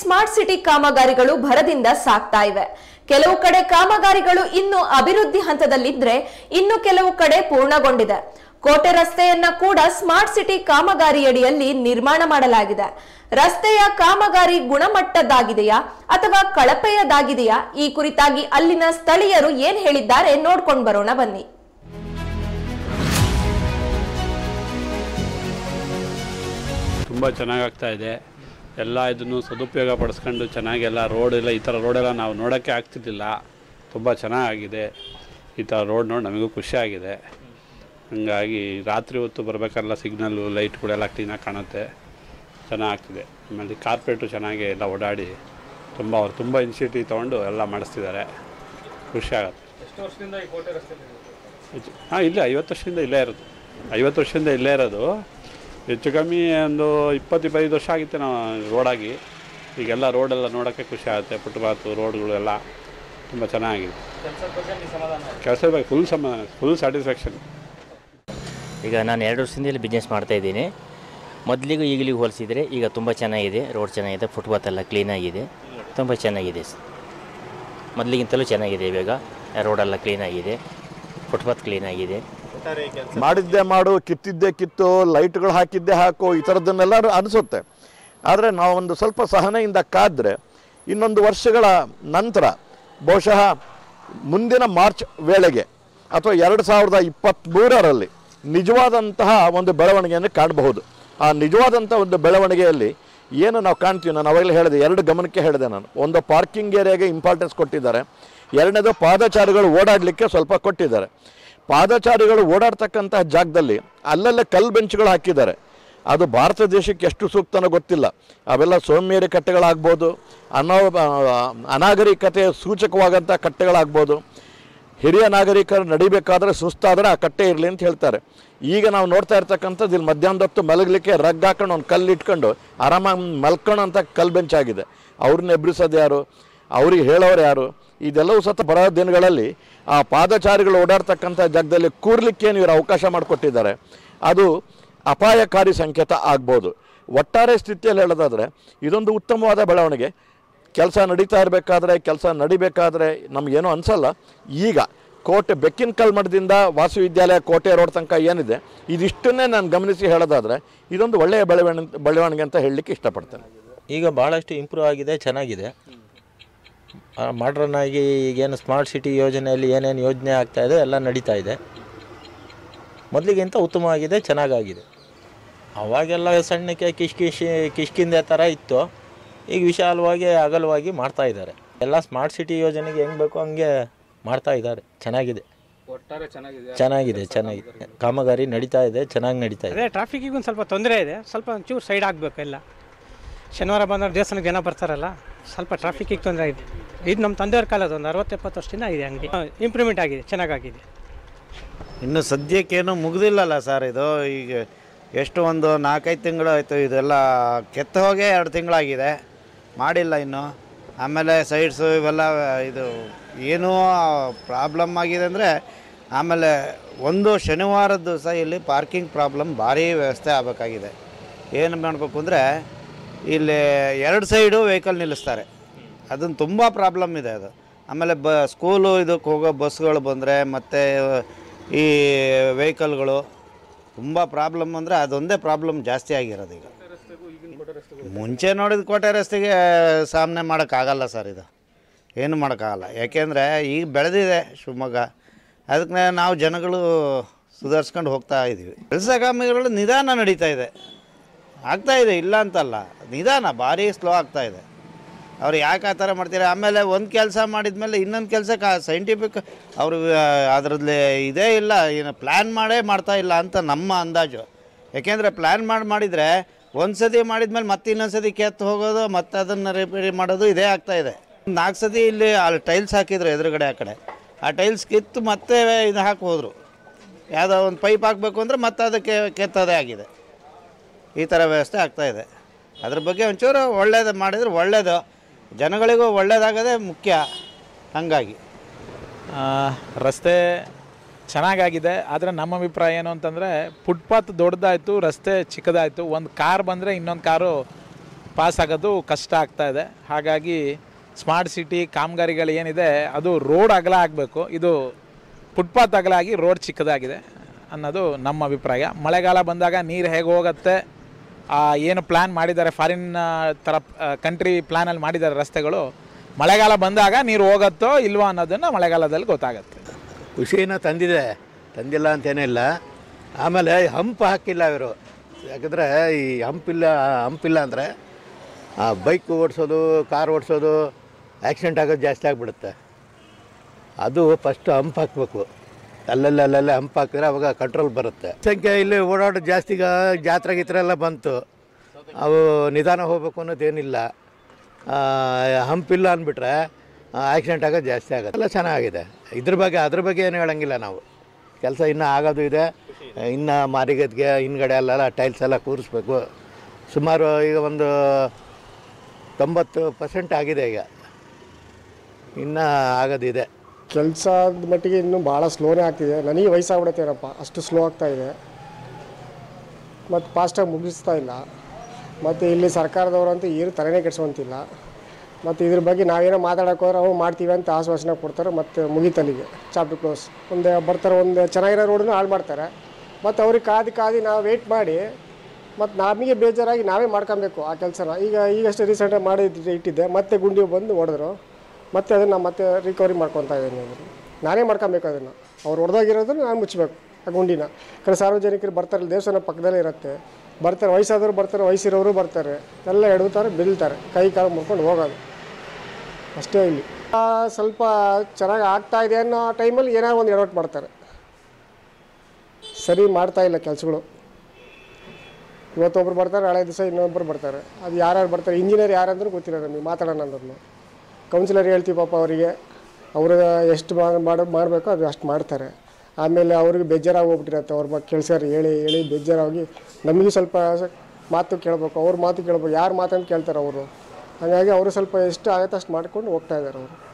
smart city ಕಾಮಗಾರಿಗಳು ಭರದಿಂದ ಸಾಗ್ತಾ ಇವೆ ಕೆಲವು ಕಡೆ ಕಾಮಗಾರಿಗಳು ಇನ್ನು ಅಭಿವೃದ್ಧಿ ಹಂತದಲ್ಲಿದ್ರೆ ಇನ್ನು ಕೆಲವು ಕಡೆ ಪೂರ್ಣಗೊಂಡಿದೆ ಕೋಟೆ ರಸ್ತೆಯನ್ನ ಕೂಡ ಸ್ಮಾರ್ಟ್ ಸಿಟಿ ಕಾಮಗಾರಿಯಡಿಯಲ್ಲಿ ನಿರ್ಮಾಣ ಮಾಡಲಾಗಿದೆ ರಸ್ತೆಯ ಕಾಮಗಾರಿ ಗುಣಮಟ್ಟದ್ದಾಗಿದೆಯಾ ಅಥವಾ ಕಳಪೆಯದಾಗಿದೆಯಾ ಈ ಕುರಿತಾಗಿ ಅಲ್ಲಿನ ಸ್ಥಳೀಯರು ಏನ್ ಹೇಳಿದ್ದಾರೆ ನೋಡ್ಕೊಂಡು ಬರೋಣ ಬನ್ನಿ ತುಂಬ ಚೆನ್ನಾಗಿ ಆಗ್ತಾ ಇದೆ ಎಲ್ಲ ಇದನ್ನು ಸದುಪಯೋಗ ಪಡಿಸ್ಕೊಂಡು ಚೆನ್ನಾಗೆಲ್ಲ ರೋಡ್ ಎಲ್ಲ ಈ ಥರ ರೋಡೆಲ್ಲ ನಾವು ನೋಡೋಕ್ಕೆ ಆಗ್ತಿರ್ಲಿಲ್ಲ ತುಂಬ ಚೆನ್ನಾಗಿದೆ ಈ ಥರ ರೋಡ್ ನೋಡಿ ನಮಗೂ ಖುಷಿಯಾಗಿದೆ ಹಾಗಾಗಿ ರಾತ್ರಿ ಹೊತ್ತು ಬರಬೇಕಲ್ಲ ಸಿಗ್ನಲ್ಲು ಲೈಟ್ಗಳೆಲ್ಲ ಕ್ಲೀನಾಗಿ ಕಾಣುತ್ತೆ ಚೆನ್ನಾಗ್ತಿದೆ ಆಮೇಲೆ ಕಾರ್ಪೆಟು ಚೆನ್ನಾಗಿ ಎಲ್ಲ ಓಡಾಡಿ ತುಂಬ ಅವ್ರು ತುಂಬ ಇನಿಷಿಯೇಟಿವ್ ತೊಗೊಂಡು ಎಲ್ಲ ಮಾಡಿಸ್ತಿದ್ದಾರೆ ಖುಷಿ ಆಗುತ್ತೆ ಹಾಂ ಇಲ್ಲ ಐವತ್ತು ವರ್ಷದಿಂದ ಇಲ್ಲೇ ಇರೋದು ಐವತ್ತು ವರ್ಷದಿಂದ ಇಲ್ಲೇ ಇರೋದು ಹೆಚ್ಚು ಕಮ್ಮಿ ಒಂದು ಇಪ್ಪತ್ತು ಇಪ್ಪತ್ತೈದು ವರ್ಷ ಆಗಿತ್ತು ನಾವು ರೋಡಾಗಿ ಈಗೆಲ್ಲ ರೋಡೆಲ್ಲ ನೋಡೋಕ್ಕೆ ಖುಷಿ ಆಗುತ್ತೆ ಫುಟ್ಪಾತು ರೋಡ್ಗಳು ಎಲ್ಲ ತುಂಬ ಚೆನ್ನಾಗಿದೆ ಕೆಲಸ ಬಗ್ಗೆ ಫುಲ್ ಸಮಾಧಾನ ಫುಲ್ ಸ್ಯಾಟಿಸ್ಫ್ಯಾಕ್ಷನ್ ಈಗ ನಾನು ಎರಡು ವರ್ಷದಿಂದ ಇಲ್ಲಿ ಬಿಸ್ನೆಸ್ ಮಾಡ್ತಾ ಇದ್ದೀನಿ ಮೊದಲಿಗೂ ಈಗಲಿಗೂ ಹೋಲಿಸಿದರೆ ಈಗ ತುಂಬ ಚೆನ್ನಾಗಿದೆ ರೋಡ್ ಚೆನ್ನಾಗಿದೆ ಫುಟ್ಪಾತ್ ಎಲ್ಲ ಕ್ಲೀನಾಗಿದೆ ತುಂಬ ಚೆನ್ನಾಗಿದೆ ಸ- ಮೊದಲಿಗಿಂತಲೂ ಚೆನ್ನಾಗಿದೆ ಇವಾಗ ರೋಡೆಲ್ಲ ಕ್ಲೀನಾಗಿದೆ ಫುಟ್ಪಾತ್ ಕ್ಲೀನಾಗಿದೆ ಮಾಡಿದ್ದೆ ಮಾಡು ಕಿತ್ತಿದ್ದೆ ಕಿತ್ತು ಲೈಟ್ಗಳು ಹಾಕಿದ್ದೆ ಹಾಕು ಈ ಥರದ್ದನ್ನೆಲ್ಲ ಅನಿಸುತ್ತೆ ಆದರೆ ನಾವೊಂದು ಸ್ವಲ್ಪ ಸಹನೆಯಿಂದ ಕಾದ್ರೆ ಇನ್ನೊಂದು ವರ್ಷಗಳ ನಂತರ ಬಹುಶಃ ಮುಂದಿನ ಮಾರ್ಚ್ ವೇಳೆಗೆ ಅಥವಾ ಎರಡು ಸಾವಿರದ ಇಪ್ಪತ್ತ್ಮೂರರಲ್ಲಿ ನಿಜವಾದಂತಹ ಒಂದು ಬೆಳವಣಿಗೆಯನ್ನು ಕಾಣಬಹುದು ಆ ನಿಜವಾದಂಥ ಒಂದು ಬೆಳವಣಿಗೆಯಲ್ಲಿ ಏನು ನಾವು ಕಾಣ್ತೀವಿ ನಾನು ಅವಾಗಲೇ ಹೇಳಿದೆ ಎರಡು ಗಮನಕ್ಕೆ ಹೇಳಿದೆ ನಾನು ಒಂದು ಪಾರ್ಕಿಂಗ್ ಏರಿಯಾಗೆ ಇಂಪಾರ್ಟೆನ್ಸ್ ಕೊಟ್ಟಿದ್ದಾರೆ ಎರಡನೇದು ಪಾದಚಾರಿಗಳು ಓಡಾಡಲಿಕ್ಕೆ ಸ್ವಲ್ಪ ಕೊಟ್ಟಿದ್ದಾರೆ ಪಾದಚಾರಿಗಳು ಓಡಾಡ್ತಕ್ಕಂತಹ ಜಾಗದಲ್ಲಿ ಅಲ್ಲಲ್ಲೇ ಕಲ್ಲು ಬೆಂಚ್ಗಳು ಹಾಕಿದ್ದಾರೆ ಅದು ಭಾರತ ದೇಶಕ್ಕೆ ಎಷ್ಟು ಸೂಕ್ತನೋ ಗೊತ್ತಿಲ್ಲ ಅವೆಲ್ಲ ಸೌಮ್ಯರಿ ಕಟ್ಟೆಗಳಾಗ್ಬೋದು ಅನೋ ಅನಾಗರಿಕತೆಯ ಸೂಚಕವಾದಂಥ ಕಟ್ಟೆಗಳಾಗ್ಬೋದು ಹಿರಿಯ ನಾಗರಿಕರು ನಡಿಬೇಕಾದ್ರೆ ಸುಸ್ತಾದರೆ ಆ ಕಟ್ಟೆ ಇರಲಿ ಅಂತ ಹೇಳ್ತಾರೆ ಈಗ ನಾವು ನೋಡ್ತಾ ಇರ್ತಕ್ಕಂಥದ್ದು ಇಲ್ಲಿ ಮಧ್ಯಾಹ್ನದ ಹೊತ್ತು ಮಲಗಲಿಕ್ಕೆ ರಗ್ ಹಾಕೊಂಡು ಒಂದು ಕಲ್ಲು ಇಟ್ಕೊಂಡು ಆರಾಮಾಗಿ ಮಲ್ಕೊಳ್ಳೋಂಥ ಕಲ್ಲು ಬೆಂಚ್ ಆಗಿದೆ ಅವ್ರನ್ನ ಎಬ್ರಿಸೋದು ಯಾರು ಅವ್ರಿಗೆ ಹೇಳೋರು ಯಾರು ಇದೆಲ್ಲವೂ ಸತ ಬರೋ ದಿನಗಳಲ್ಲಿ ಆ ಪಾದಚಾರಿಗಳು ಓಡಾಡ್ತಕ್ಕಂಥ ಜಾಗದಲ್ಲಿ ಕೂರ್ಲಿಕ್ಕೇನು ಇವರು ಅವಕಾಶ ಮಾಡಿಕೊಟ್ಟಿದ್ದಾರೆ ಅದು ಅಪಾಯಕಾರಿ ಸಂಕೇತ ಆಗ್ಬೋದು ಒಟ್ಟಾರೆ ಸ್ಥಿತಿಯಲ್ಲಿ ಹೇಳೋದಾದರೆ ಇದೊಂದು ಉತ್ತಮವಾದ ಬೆಳವಣಿಗೆ ಕೆಲಸ ನಡೀತಾ ಇರಬೇಕಾದ್ರೆ ಕೆಲಸ ನಡಿಬೇಕಾದ್ರೆ ನಮಗೇನೋ ಅನಿಸಲ್ಲ ಈಗ ಕೋಟೆ ಬೆಕ್ಕಿನ ಕಲ್ಮಠದಿಂದ ವಾಸು ವಿದ್ಯಾಲಯ ಕೋಟೆ ರೋಡ್ ತನಕ ಏನಿದೆ ಇದಿಷ್ಟನ್ನೇ ನಾನು ಗಮನಿಸಿ ಹೇಳೋದಾದರೆ ಇದೊಂದು ಒಳ್ಳೆಯ ಬೆಳವಣಿಗೆ ಬೆಳವಣಿಗೆ ಅಂತ ಹೇಳಲಿಕ್ಕೆ ಇಷ್ಟಪಡ್ತೇನೆ ಈಗ ಭಾಳಷ್ಟು ಇಂಪ್ರೂವ್ ಆಗಿದೆ ಚೆನ್ನಾಗಿದೆ ಮಾಡ್ರನ್ ಆಗಿ ಈಗೇನು ಸ್ಮಾರ್ಟ್ ಸಿಟಿ ಯೋಜನೆಯಲ್ಲಿ ಏನೇನು ಯೋಜನೆ ಆಗ್ತಾ ಇದೆ ಎಲ್ಲ ನಡೀತಾ ಇದೆ ಮೊದಲಿಗಿಂತ ಉತ್ತಮವಾಗಿದೆ ಚೆನ್ನಾಗಾಗಿದೆ ಅವಾಗೆಲ್ಲ ಸಣ್ಣಕ್ಕೆ ಕಿಷ್ಕಿಶಿ ಕಿಷ್ಕಿಂದೆ ಥರ ಇತ್ತು ಈಗ ವಿಶಾಲವಾಗಿ ಅಗಲವಾಗಿ ಮಾಡ್ತಾ ಇದ್ದಾರೆ ಎಲ್ಲ ಸ್ಮಾರ್ಟ್ ಸಿಟಿ ಯೋಜನೆಗೆ ಹೆಂಗೆ ಬೇಕು ಹಂಗೆ ಮಾಡ್ತಾ ಇದ್ದಾರೆ ಚೆನ್ನಾಗಿದೆ ಚೆನ್ನಾಗಿದೆ ಚೆನ್ನಾಗಿದೆ ಕಾಮಗಾರಿ ನಡೀತಾ ಇದೆ ಚೆನ್ನಾಗಿ ನಡೀತಾ ಇದೆ ಅದೇ ಟ್ರಾಫಿಕ್ಕಿಗೆ ಒಂದು ಸ್ವಲ್ಪ ತೊಂದರೆ ಇದೆ ಸ್ವಲ್ಪ ಒಂಚೂರು ಸೈಡ್ ಆಗಬೇಕು ಎಲ್ಲ ಶನಿವಾರ ಬಂದವ್ರು ದೇವಸ್ಥಾನಕ್ಕೆ ಜನ ಬರ್ತಾರಲ್ಲ ಸ್ವಲ್ಪ ಟ್ರಾಫಿಕ್ಕಿಗೆ ತೊಂದರೆ ಇದೆ ಇದು ನಮ್ಮ ತಂದೆಯವ್ರ ಕಾಲದ ಒಂದು ಅರವತ್ತು ಎಪ್ಪತ್ತು ವರ್ಷದಿಂದ ಇದೆ ಅಂಗಡಿ ಇಂಪ್ರೂವ್ಮೆಂಟ್ ಆಗಿದೆ ಚೆನ್ನಾಗಾಗಿದೆ ಇನ್ನು ಸದ್ಯಕ್ಕೇನು ಮುಗ್ದಿಲ್ಲಲ್ಲ ಸರ್ ಇದು ಈಗ ಎಷ್ಟು ಒಂದು ನಾಲ್ಕೈದು ತಿಂಗಳು ಆಯಿತು ಇದೆಲ್ಲ ಕೆತ್ತ ಹೋಗೇ ಎರಡು ತಿಂಗಳಾಗಿದೆ ಮಾಡಿಲ್ಲ ಇನ್ನು ಆಮೇಲೆ ಸೈಡ್ಸು ಇವೆಲ್ಲ ಇದು ಏನೂ ಪ್ರಾಬ್ಲಮ್ ಆಗಿದೆ ಅಂದರೆ ಆಮೇಲೆ ಒಂದು ಶನಿವಾರದ ದಿವಸ ಇಲ್ಲಿ ಪಾರ್ಕಿಂಗ್ ಪ್ರಾಬ್ಲಮ್ ಭಾರಿ ವ್ಯವಸ್ಥೆ ಆಗಬೇಕಾಗಿದೆ ಏನು ಮಾಡಬೇಕು ಅಂದರೆ ಇಲ್ಲಿ ಎರಡು ಸೈಡು ವೆಹಿಕಲ್ ನಿಲ್ಲಿಸ್ತಾರೆ ಅದನ್ನು ತುಂಬ ಪ್ರಾಬ್ಲಮ್ ಇದೆ ಅದು ಆಮೇಲೆ ಬ ಸ್ಕೂಲು ಇದಕ್ಕೆ ಹೋಗೋ ಬಸ್ಗಳು ಬಂದರೆ ಮತ್ತು ಈ ವೆಹಿಕಲ್ಗಳು ತುಂಬ ಪ್ರಾಬ್ಲಮ್ ಅಂದರೆ ಅದೊಂದೇ ಪ್ರಾಬ್ಲಮ್ ಜಾಸ್ತಿ ಆಗಿರೋದು ಈಗ ಮುಂಚೆ ನೋಡಿದ ಕೋಟೆ ರಸ್ತೆಗೆ ಸಾಮನೆ ಮಾಡೋಕ್ಕಾಗಲ್ಲ ಸರ್ ಇದು ಏನು ಮಾಡೋಕ್ಕಾಗಲ್ಲ ಯಾಕೆಂದರೆ ಈಗ ಬೆಳೆದಿದೆ ಶಿವಮೊಗ್ಗ ಅದಕ್ಕೆ ನಾವು ಜನಗಳು ಸುಧಾರಿಸ್ಕೊಂಡು ಹೋಗ್ತಾ ಇದ್ದೀವಿ ಕೆಲಸ ಕಾಮಗಾರಿಗಳು ನಿಧಾನ ನಡೀತಾ ಇದೆ ಆಗ್ತಾ ಇದೆ ಇಲ್ಲ ಅಂತಲ್ಲ ನಿಧಾನ ಭಾರಿ ಸ್ಲೋ ಆಗ್ತಾ ಇದೆ ಅವ್ರು ಯಾಕೆ ಆ ಥರ ಮಾಡ್ತಾರೆ ಆಮೇಲೆ ಒಂದು ಕೆಲಸ ಮಾಡಿದ್ಮೇಲೆ ಇನ್ನೊಂದು ಕೆಲಸ ಕಾ ಸೈಂಟಿಫಿಕ್ ಅವರು ಅದರಲ್ಲಿ ಇದೇ ಇಲ್ಲ ಏನು ಪ್ಲ್ಯಾನ್ ಮಾಡೇ ಮಾಡ್ತಾ ಇಲ್ಲ ಅಂತ ನಮ್ಮ ಅಂದಾಜು ಯಾಕೆಂದರೆ ಪ್ಲ್ಯಾನ್ ಮಾಡಿ ಮಾಡಿದರೆ ಒಂದು ಸತಿ ಮಾಡಿದ್ಮೇಲೆ ಮತ್ತೆ ಇನ್ನೊಂದು ಸತಿ ಕೆತ್ತು ಹೋಗೋದು ಮತ್ತೆ ಅದನ್ನು ರಿಪೇರಿ ಮಾಡೋದು ಇದೇ ಆಗ್ತಾ ಇದೆ ನಾಲ್ಕು ಸತಿ ಇಲ್ಲಿ ಅಲ್ಲಿ ಟೈಲ್ಸ್ ಹಾಕಿದ್ರು ಎದುರುಗಡೆ ಆ ಕಡೆ ಆ ಟೈಲ್ಸ್ ಕಿತ್ತು ಮತ್ತೆ ಇದು ಹಾಕಿ ಹೋದರು ಯಾವುದೋ ಒಂದು ಪೈಪ್ ಹಾಕಬೇಕು ಅಂದರೆ ಮತ್ತೆ ಅದಕ್ಕೆ ಕೆತ್ತೋದೇ ಆಗಿದೆ ಈ ಥರ ವ್ಯವಸ್ಥೆ ಆಗ್ತಾ ಇದೆ ಅದ್ರ ಬಗ್ಗೆ ಒಂಚೂರು ಒಳ್ಳೇದು ಮಾಡಿದ್ರೆ ಒಳ್ಳೆಯದು ಜನಗಳಿಗೂ ಒಳ್ಳೇದಾಗೋದೇ ಮುಖ್ಯ ಹಾಗಾಗಿ ಆ, ರಸ್ತೆ ಚೆನ್ನಾಗಾಗಿದೆ ಆದರೆ ನಮ್ಮ ಅಭಿಪ್ರಾಯ ಏನು ಅಂತಂದರೆ ಫುಟ್ಪಾತ್ ದೊಡ್ಡದಾಯಿತು ರಸ್ತೆ ಚಿಕ್ಕದಾಯಿತು ಒಂದು ಕಾರ್ ಬಂದರೆ ಇನ್ನೊಂದು ಕಾರು ಪಾಸ್ ಆಗೋದು ಕಷ್ಟ ಆಗ್ತಾ ಇದೆ ಹಾಗಾಗಿ ಸ್ಮಾರ್ಟ್ ಸಿಟಿ ಕಾಮಗಾರಿಗಳು ಏನಿದೆ ಅದು ರೋಡ್ ಅಗಲ ಆಗಬೇಕು ಇದು ಫುಟ್ಪಾತ್ ಅಗಲ ಆಗಿ ರೋಡ್ ಚಿಕ್ಕದಾಗಿದೆ ಅನ್ನೋದು ನಮ್ಮ ಅಭಿಪ್ರಾಯ ಮಳೆಗಾಲ ಬಂದಾಗ ನೀರು ಹೇಗೆ ಹೋಗುತ್ತೆ ಆ ಏನು ಪ್ಲ್ಯಾನ್ ಮಾಡಿದ್ದಾರೆ ಫಾರಿನ್ ಥರ ಕಂಟ್ರಿ ಪ್ಲ್ಯಾನಲ್ಲಿ ಮಾಡಿದ್ದಾರೆ ರಸ್ತೆಗಳು ಮಳೆಗಾಲ ಬಂದಾಗ ನೀರು ಹೋಗುತ್ತೋ ಇಲ್ವೋ ಅನ್ನೋದನ್ನು ಮಳೆಗಾಲದಲ್ಲಿ ಗೊತ್ತಾಗುತ್ತೆ ಖುಷಿನ ತಂದಿದೆ ತಂದಿಲ್ಲ ಅಂತೇನಿಲ್ಲ ಆಮೇಲೆ ಹಂಪ್ ಹಾಕಿಲ್ಲ ಇವರು ಯಾಕಂದರೆ ಈ ಹಂಪಿಲ್ಲ ಹಂಪಿಲ್ಲ ಅಂದರೆ ಬೈಕ್ ಓಡಿಸೋದು ಕಾರ್ ಓಡಿಸೋದು ಆಕ್ಸಿಡೆಂಟ್ ಆಗೋದು ಜಾಸ್ತಿ ಆಗಿಬಿಡುತ್ತೆ ಅದು ಫಸ್ಟ್ ಹಂಪ್ ಹಾಕಬೇಕು ಅಲ್ಲಲ್ಲಿ ಅಲ್ಲಲ್ಲೇ ಹಂಪ್ ಹಾಕಿದ್ರೆ ಅವಾಗ ಕಂಟ್ರೋಲ್ ಬರುತ್ತೆ ಸಂಖ್ಯೆ ಇಲ್ಲಿ ಓಡಾಡೋದು ಜಾಸ್ತಿ ಈಗ ಜಾತ್ರೆ ಗೀತ್ರೆ ಎಲ್ಲ ಬಂತು ಅವು ನಿಧಾನ ಹೋಗ್ಬೇಕು ಅನ್ನೋದೇನಿಲ್ಲ ಆ, ಹಂಪಿಲ್ಲ ಅಂದ್ಬಿಟ್ರೆ ಆಕ್ಸಿಡೆಂಟ್ ಆಗೋದು ಜಾಸ್ತಿ ಆಗುತ್ತೆ ಎಲ್ಲ ಚೆನ್ನಾಗಿದೆ ಇದ್ರ ಬಗ್ಗೆ ಅದ್ರ ಬಗ್ಗೆ ಏನು ಹೇಳಂಗಿಲ್ಲ ನಾವು ಕೆಲಸ ಇನ್ನೂ ಆಗೋದು ಇದೆ ಇನ್ನು ಮಾರಿಗದ್ಗೆ ಹಿಂದ್ಗಡೆ ಅಲ್ಲೆಲ್ಲ ಟೈಲ್ಸ್ ಎಲ್ಲ ಕೂರಿಸ್ಬೇಕು ಸುಮಾರು ಈಗ ಒಂದು ತೊಂಬತ್ತು ಪರ್ಸೆಂಟ್ ಆಗಿದೆ ಈಗ ಇನ್ನೂ ಆಗೋದಿದೆ ಕೆಲಸ ಮಟ್ಟಿಗೆ ಇನ್ನೂ ಭಾಳ ಸ್ಲೋನೇ ಆಗ್ತಿದೆ ನನಗೆ ವಯಸ್ಸಾಗ್ಬಿಡುತ್ತೇನಪ್ಪ ಅಷ್ಟು ಸ್ಲೋ ಆಗ್ತಾ ಇದೆ ಮತ್ತು ಫಾಸ್ಟಾಗಿ ಮುಗಿಸ್ತಾ ಇಲ್ಲ ಮತ್ತು ಇಲ್ಲಿ ಸರ್ಕಾರದವರಂತೂ ಏನು ತಲೆನೇ ಕೆಡ್ಸ್ಕೊಂತಿಲ್ಲ ಮತ್ತು ಇದ್ರ ಬಗ್ಗೆ ನಾವೇನೋ ಮಾತಾಡೋಕೆ ಹೋದ್ರೆ ಅವು ಮಾಡ್ತೀವಿ ಅಂತ ಆಶ್ವಾಸನೆ ಕೊಡ್ತಾರೆ ಮತ್ತು ಮುಗಿತಲ್ಲಿಗೆ ಚಾಪ್ಟರ್ ಕ್ಲೋಸ್ ಒಂದು ಬರ್ತಾರೆ ಒಂದು ಚೆನ್ನಾಗಿರೋ ರೋಡನ್ನು ಹಾಳು ಮಾಡ್ತಾರೆ ಮತ್ತು ಅವ್ರಿಗೆ ಕಾದು ಕಾದು ನಾವು ವೆಯ್ಟ್ ಮಾಡಿ ಮತ್ತು ನಮಗೆ ಬೇಜಾರಾಗಿ ನಾವೇ ಮಾಡ್ಕೊಬೇಕು ಆ ಕೆಲಸನ ಈಗ ಈಗಷ್ಟೇ ರೀಸೆಂಟಾಗಿ ಮಾಡಿ ಇಟ್ಟಿದ್ದೆ ಮತ್ತೆ ಗುಂಡಿ ಬಂದು ಹೊಡೆದ್ರು ಮತ್ತೆ ಅದನ್ನು ಮತ್ತೆ ರಿಕವರಿ ಮಾಡ್ಕೊತಾ ಇದ್ದೀನಿ ಅದನ್ನು ನಾನೇ ಮಾಡ್ಕೊಬೇಕು ಅದನ್ನು ಅವ್ರು ಹೊಡೆದಾಗಿರೋದನ್ನು ನಾನು ಮುಚ್ಚಬೇಕು ಆ ಗುಂಡಿನ ಯಾಕಂದ್ರೆ ಸಾರ್ವಜನಿಕರು ಬರ್ತಾರೆ ದೇವಸ್ಥಾನ ಪಕ್ಕದಲ್ಲೇ ಇರುತ್ತೆ ಬರ್ತಾರೆ ವಯಸ್ಸಾದವರು ಬರ್ತಾರೆ ವಯಸ್ಸಿರೋರು ಬರ್ತಾರೆ ಎಲ್ಲ ಎಡವುತ್ತಾರೆ ಬೀಳ್ತಾರೆ ಕೈ ಕಾಲು ಮುರ್ಕೊಂಡು ಹೋಗೋದು ಅಷ್ಟೇ ಇಲ್ಲಿ ಆ, ಸ್ವಲ್ಪ ಚೆನ್ನಾಗಿ ಆಗ್ತಾ ಇದೆ ಅನ್ನೋ ಟೈಮಲ್ಲಿ ಏನಾದ್ರು ಒಂದು ಎಡವಟ್ಟು ಮಾಡ್ತಾರೆ ಸರಿ ಮಾಡ್ತಾ ಇಲ್ಲ ಕೆಲಸಗಳು ಇವತ್ತೊಬ್ರು ಬರ್ತಾರೆ ನಾಳೆ ದಿವಸ ಇನ್ನೊಬ್ಬರು ಬರ್ತಾರೆ ಅದು ಯಾರ್ಯಾರು ಬರ್ತಾರೆ ಇಂಜಿನಿಯರ್ ಯಾರಂದ್ರೂ ಗೊತ್ತಿಲ್ಲ ನಮಗೆ ಮಾತಾಡೋಣ ಅಂದ್ರೂ ಕೌನ್ಸಿಲರ್ ಹೇಳ್ತೀವಿ ಪಾಪ ಅವರಿಗೆ ಅವರು ಎಷ್ಟು ಮಾಡಿ ಮಾಡಬೇಕೋ ಅದು ಅಷ್ಟು ಮಾಡ್ತಾರೆ ಆಮೇಲೆ ಅವ್ರಿಗೆ ಬೇಜಾರಾಗಿ ಹೋಗ್ಬಿಟ್ಟಿರತ್ತೆ ಅವ್ರ ಬಗ್ಗೆ ಕೆಲಸ ಹೇಳಿ ಹೇಳಿ ಬೇಜಾರಾಗಿ ನಮಗೂ ಸ್ವಲ್ಪ ಮಾತು ಕೇಳಬೇಕು ಅವ್ರ ಮಾತು ಕೇಳ್ಬೇಕು ಯಾರು ಮಾತಂತ ಕೇಳ್ತಾರೆ ಅವರು ಹಾಗಾಗಿ ಅವರು ಸ್ವಲ್ಪ ಎಷ್ಟು ಆಗುತ್ತೆ ಅಷ್ಟು ಮಾಡ್ಕೊಂಡು ಹೋಗ್ತಾ ಇದ್ದಾರೆ ಅವರು